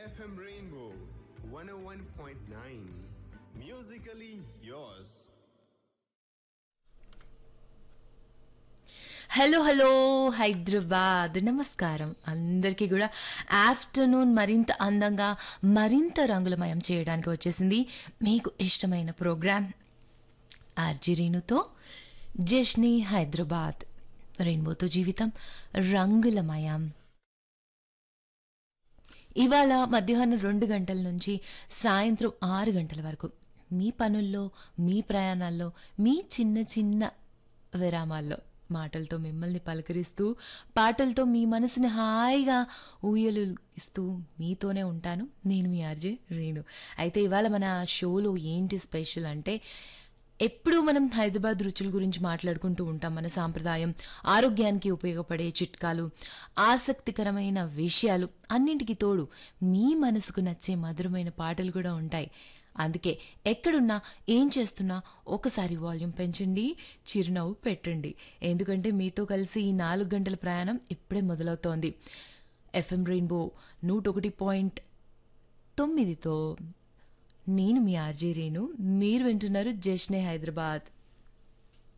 FM Rainbow 101.9. Musically yours. Hello hello Hyderabad నమస్కారం అందరికీ కూడా ఆఫ్టర్నూన్ మరింత అందంగా మరింత రంగులమయం చేయడానికి వచ్చేసింది మీకు ఇష్టమైన ప్రోగ్రామ్ ఆర్జీ రేణుతో జష్ని హైదరాబాద్ రెయిన్బోతో జీవితం రంగులమయం ఇవాళ మధ్యాహ్నం రెండు గంటల నుంచి సాయంత్రం ఆరు గంటల వరకు మీ పనుల్లో మీ ప్రయాణాల్లో మీ చిన్న చిన్న విరామాల్లో మాటలతో మిమ్మల్ని పలకరిస్తూ పాటలతో మీ మనసుని హాయిగా ఊయలు ఇస్తూ మీతోనే ఉంటాను నేను మీ ఆర్జే రేణు అయితే ఇవాళ మన షోలో ఏంటి స్పెషల్ అంటే ఎప్పుడూ మనం హైదరాబాద్ రుచుల గురించి మాట్లాడుకుంటూ ఉంటాం మన సాంప్రదాయం ఆరోగ్యానికి ఉపయోగపడే చిట్కాలు ఆసక్తికరమైన విషయాలు అన్నింటికి తోడు మీ మనసుకు నచ్చే మధురమైన పాటలు కూడా ఉంటాయి అందుకే ఎక్కడున్నా ఏం చేస్తున్నా ఒకసారి వాల్యూమ్ పెంచండి చిరునవ్వు పెట్టండి ఎందుకంటే మీతో కలిసి ఈ నాలుగు గంటల ప్రయాణం ఇప్పుడే మొదలవుతోంది ఎఫ్ఎం రెయిన్బో నూట ఒకటి పాయింట్ తొమ్మిదితో నేను మీ ఆర్జే రేణు మీరు వింటున్నారు జష్నే హైదరాబాద్